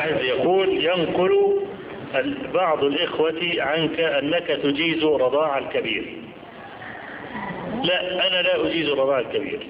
واحد يقول ينقل بعض الإخوة عنك أنك تجيز رضاع الكبير لا أنا لا أجيز رضاع الكبير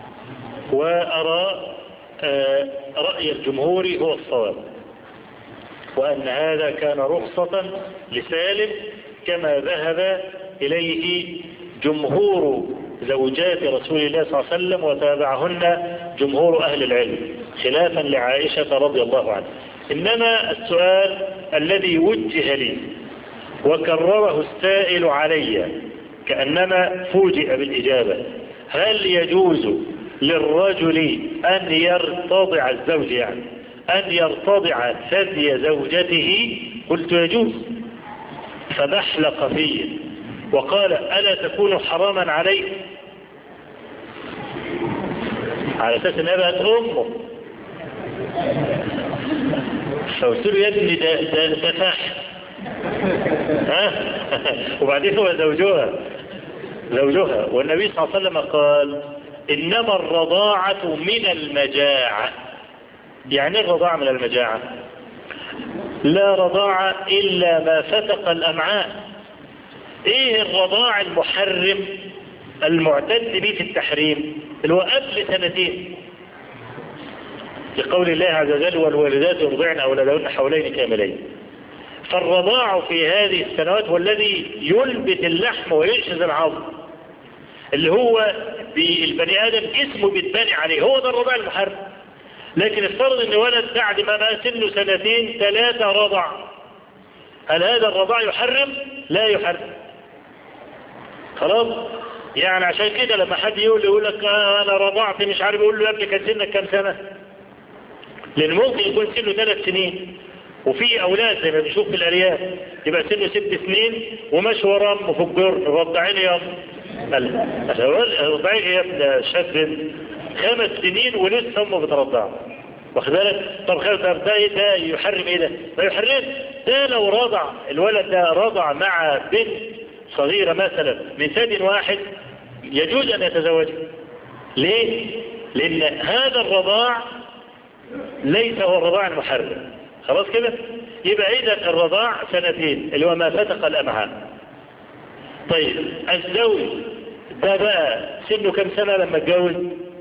وأرى آه، رأي الجمهور هو الصواب وأن هذا كان رخصة لسالم كما ذهب إليه جمهور زوجات رسول الله صلى الله عليه وسلم وتابعهن جمهور أهل العلم خلافا لعائشة رضي الله عنها إنما السؤال الذي وجه لي وكرره السائل علي كأنما فوجئ بالإجابة هل يجوز للرجل أن يرتضع الزوج يعني أن يرتضع ثدي زوجته قلت يجوز فبحلق فيه وقال ألا تكون حراما عليه على أساس أنها بقت أمه فقلت له يا ابني ده ده ده فحل ها وبعدين هو زوجها زوجها والنبي صلى الله عليه وسلم قال إنما الرضاعة من المجاعة يعني إيه الرضاعة من المجاعة لا رضاعة إلا ما فتق الأمعاء إيه الرضاع المحرم المعتد به في التحريم اللي هو قبل سنتين لقول الله عز وجل والوالدات يرضعن أولادهن حولين كاملين فالرضاع في هذه السنوات هو الذي يلبت اللحم وينشز العظم اللي هو البني آدم جسمه بيتبني عليه هو ده الرضاع المحرم لكن افترض ان ولد بعد ما بقى سنه سنتين ثلاثة رضع هل هذا الرضاع يحرم؟ لا يحرم خلاص يعني عشان كده لما حد يقول يقول لك آه انا رضعت مش عارف يقول له يا ابني كان سنك كام سنة لان ممكن يكون سنه ثلاث سنين وفي اولاد زي ما بنشوف في الارياف يبقى سنه ست سنين وماشي ورا امه في الجر رضعيني يا رضعيني يا ابن شاب خمس سنين ولسه امه بترضعه واخد بالك طب خلاص ده ده يحرم ايه ده؟ ما يحرم ده لو رضع الولد ده رضع مع بنت صغيرة مثلا من ثدي واحد يجوز ان يتزوجها ليه؟ لان هذا الرضاع ليس هو الرضاع المحرم خلاص كده يبقى اذا الرضاع سنتين اللي هو ما فتق الامعاء طيب الزوج ده بقى سنه كم سنة لما اتجوز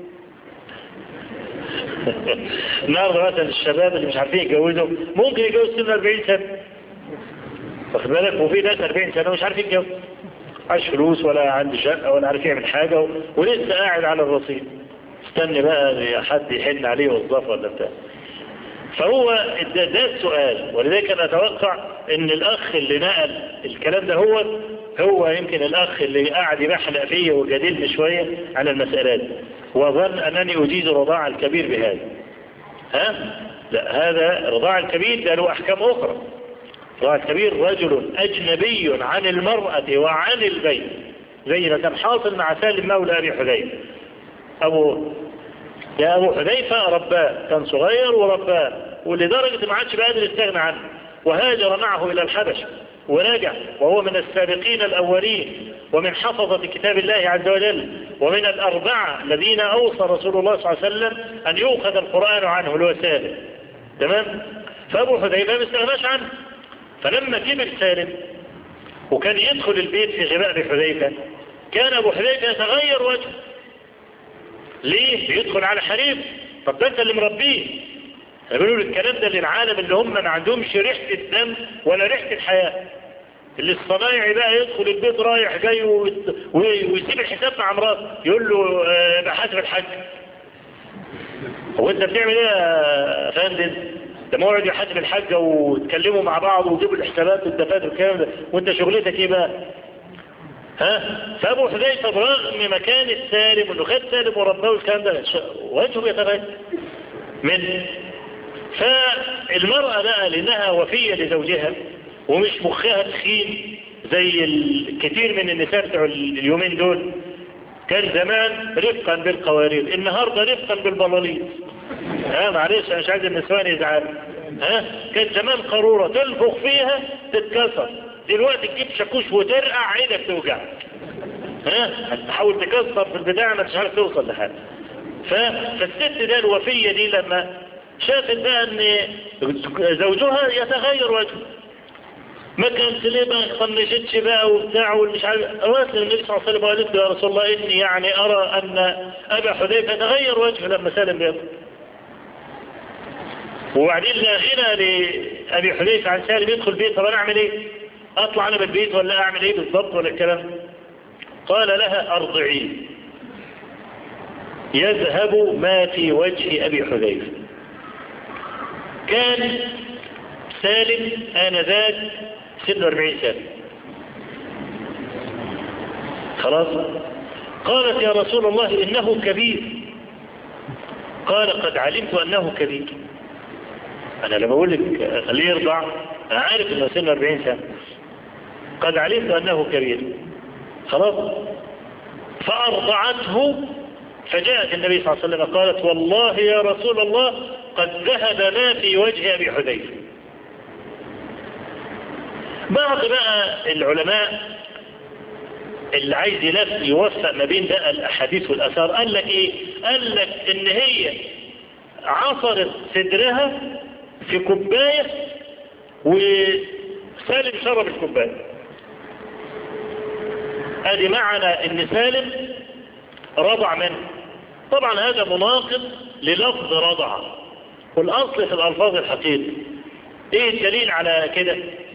النهارده مثلا الشباب اللي مش عارفين يتجوزوا ممكن يتجوز سنه 40 سنة واخد بالك وفي ناس 40 سنة مش عارف يتجوز عاش فلوس ولا عنده شقة ولا عارف يعمل حاجة و... ولسه قاعد على الرصيد استني بقى حد يحن عليه وظفه ولا بتاع فهو ده, ده السؤال ولذلك انا اتوقع ان الاخ اللي نقل الكلام ده هو هو يمكن الاخ اللي قاعد يبحلق فيا وجادلني شوية على المسألات وظن انني اجيز رضاع الكبير بهذا ها لا هذا رضاع الكبير ده له احكام اخرى رضاع الكبير رجل اجنبي عن المرأة وعن البيت زي ما كان حاصل مع سالم مولى ابي حذيفه ابو يا ابو حذيفه رباه كان صغير ورباه ولدرجة ما عادش بقادر يستغنى عنه وهاجر معه الى الحبشة ورجع وهو من السابقين الاولين ومن حفظة كتاب الله عز وجل ومن الاربعة الذين اوصى رسول الله صلى الله عليه وسلم ان يؤخذ القرآن عنه اللي هو سالم تمام فابو حذيفه ما استغناش عنه فلما كبر سالم وكان يدخل البيت في غباء بحذيفة كان ابو حذيفة يتغير وجهه ليه بيدخل على حريم طب ده انت اللي مربيه بيقولوا الكلام ده للعالم اللي هم ما عندهمش ريحة الدم ولا ريحة الحياة اللي الصنايعي بقى يدخل البيت رايح جاي ويسيب الحساب مع مراته يقول له اه بحاسب الحاج هو انت بتعمل ايه يا فندم ده موعد يحاسب الحاجة وتكلموا مع بعض وتجيبوا الحسابات والدفاتر والكلام ده وانت شغلتك ايه بقى ها فابو حذيفه برغم مكان السالم انه خد سالم ورباه الكلام ده وجهه بيتغير من فالمرأة بقى لانها وفية لزوجها ومش مخها تخين زي الكثير من النساء بتوع اليومين دول كان زمان رفقا بالقوارير النهاردة رفقا بالبلاليط ها معلش انا مش عايز النسوان يزعلوا ها كان زمان قارورة تنفخ فيها تتكسر دلوقتي تجيب شاكوش وترقع عينك توجعك ها تحاول تكسر في البداية ما مش عارف توصل لحاجة فالست ده الوفية دي لما شافت بقى ان زوجها يتغير وجهه ما كانت ليه بقى طنشتش بقى وبتاع والمش عارف قالت للنبي صلى الله عليه وسلم وقالت له يا رسول الله اني يعني ارى ان ابا حذيفه تغير وجهه لما سلم بيده وبعدين هنا لابي حذيفه عن سالم يدخل بيت طب انا اعمل ايه؟ اطلع انا بالبيت ولا اعمل ايه بالضبط ولا الكلام قال لها ارضعيه يذهب ما في وجه ابي حذيفه كان سالم آنذاك 46 سنة خلاص قالت يا رسول الله إنه كبير قال قد علمت أنه كبير أنا لما أقول لك خليه يرضع أنا عارف أنه سنه 40 سنة قد علمت أنه كبير خلاص فأرضعته فجاءت النبي صلى الله عليه وسلم قالت والله يا رسول الله قد ذهب ما في وجه أبي حذيفة بعض بقى العلماء اللي عايز يلف يوفق ما بين بقى الأحاديث والأثار قال لك إيه قال لك إن هي عصرت صدرها في كوباية وسالم شرب الكوباية ادي معنى ان سالم رضع منه طبعا هذا مناقض للفظ رضع والاصل في الالفاظ الحقيقي ايه الدليل على كده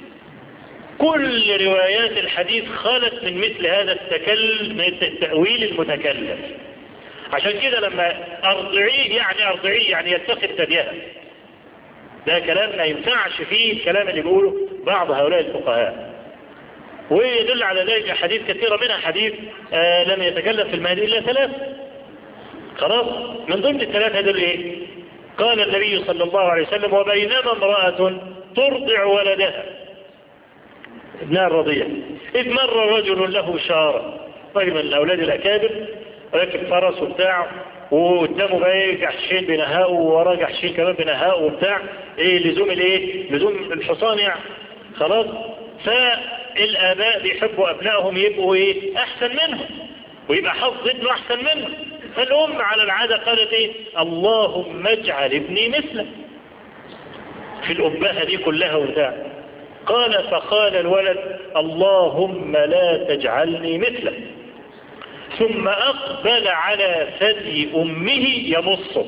كل روايات الحديث خلت من مثل هذا التكلم التأويل المتكلم عشان كده لما ارضعيه يعني ارضعيه يعني يتخذ ثديها ده كلام ما ينفعش فيه الكلام اللي بيقوله بعض هؤلاء الفقهاء ويدل على ذلك حديث كثيرة منها حديث آه لم يتكلم في المهدي إلا ثلاث خلاص من ضمن الثلاثة دول إيه قال النبي صلى الله عليه وسلم وبينما امرأة ترضع ولدها ابنها الرضيع إذ مر رجل له شارة رجل من الأولاد الأكابر راكب فرس وبتاع وقدامه بقى ايه جحشين بنهاء ووراه جحشين كمان بنهاء وبتاع ايه لزوم الايه لزوم الحصان يعني خلاص فالآباء بيحبوا أبنائهم يبقوا إيه أحسن منهم ويبقى حظ ابنه أحسن منه فالأم على العادة قالت إيه اللهم اجعل ابني مثله في الأبهة دي كلها وبتاع قال فقال الولد اللهم لا تجعلني مثله ثم أقبل على ثدي أمه يمصه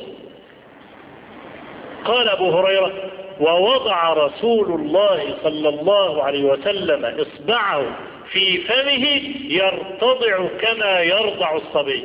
قال أبو هريرة ووضع رسول الله صلى الله عليه وسلم إصبعه في فمه يرتضع كما يرضع الصبي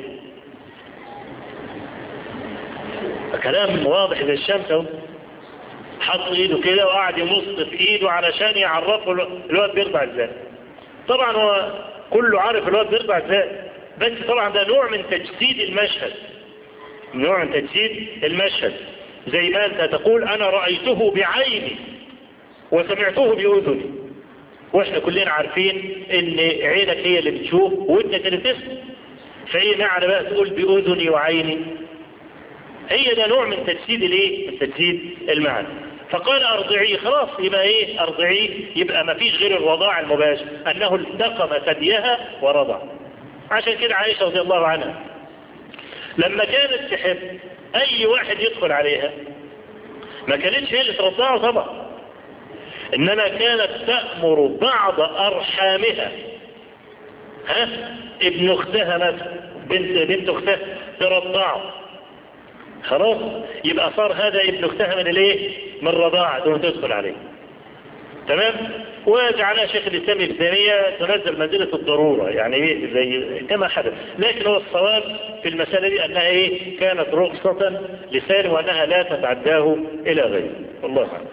كلام واضح زي الشمس اهو حط ايده كده وقعد يمص في ايده علشان يعرفه الواد بيرضع ازاي طبعا هو كله عارف الواد بيرضع ازاي بس طبعا ده نوع من تجسيد المشهد نوع من تجسيد المشهد زي ما انت تقول انا رأيته بعيني وسمعته بأذني واحنا كلنا عارفين ان عينك هي اللي بتشوف ودنك اللي بتسمع فايه معنى بقى تقول بأذني وعيني هي ده نوع من تجسيد الايه من تجسيد المعنى فقال ارضعيه خلاص يبقى ايه ارضعيه يبقى ما فيش غير الرضاع المباشر انه التقم ثديها ورضع عشان كده عائشة رضي الله عنها لما كانت تحب اي واحد يدخل عليها ما كانتش هي اللي ترضعه طبعا انما كانت تأمر بعض ارحامها ها ابن اختها مثلا بنت بنت اختها ترضعه خلاص يبقى صار هذا ابن اختها من الايه من الرضاعة دون تدخل عليه تمام وجعلها شيخ الاسلام ابن تيميه تنزل منزله الضروره يعني ايه زي كما حدث لكن هو الصواب في المساله دي انها ايه كانت رخصه لسان وانها لا تتعداه الى غيره والله اعلم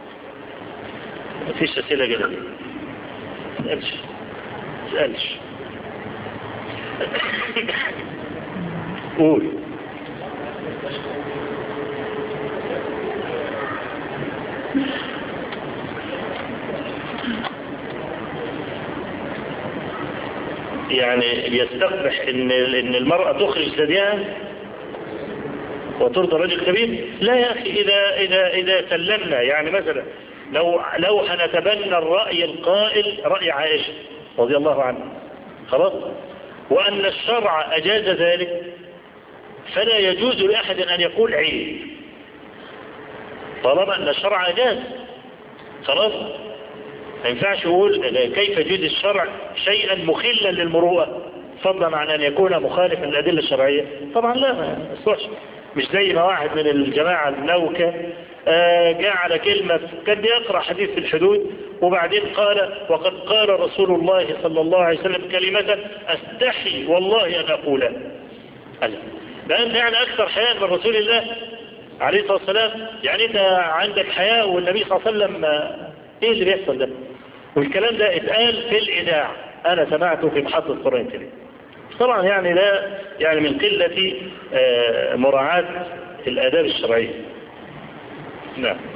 مفيش اسئله كده دي اسالش اسالش قول يعني يستقبح ان ان المرأة تخرج ثديها وترضى رجل كبير لا يا اخي اذا اذا اذا سلمنا يعني مثلا لو لو هنتبنى الرأي القائل رأي عائشة رضي الله عنها خلاص وان الشرع اجاز ذلك فلا يجوز لاحد ان يقول عيب طالما أن الشرع جاز خلاص ما ينفعش يقول كيف يجوز الشرع شيئا مخلا للمروءة فضلا عن أن يكون مخالفا للأدلة الشرعية طبعا لا ما يصلحش مش زي ما واحد من الجماعة النوكة آه جاء على كلمة كان بيقرأ حديث في الحدود وبعدين قال وقد قال رسول الله صلى الله عليه وسلم كلمة أستحي والله أن أقولها ده أنت يعني أكثر حياء من رسول الله عليه الصلاة والسلام يعني أنت عندك حياء والنبي صلى الله عليه وسلم إيه اللي بيحصل ده والكلام ده اتقال في الإذاعة أنا سمعته في محطة قرآن الكريم طبعا يعني لا يعني من قلة مراعاة الآداب الشرعية نعم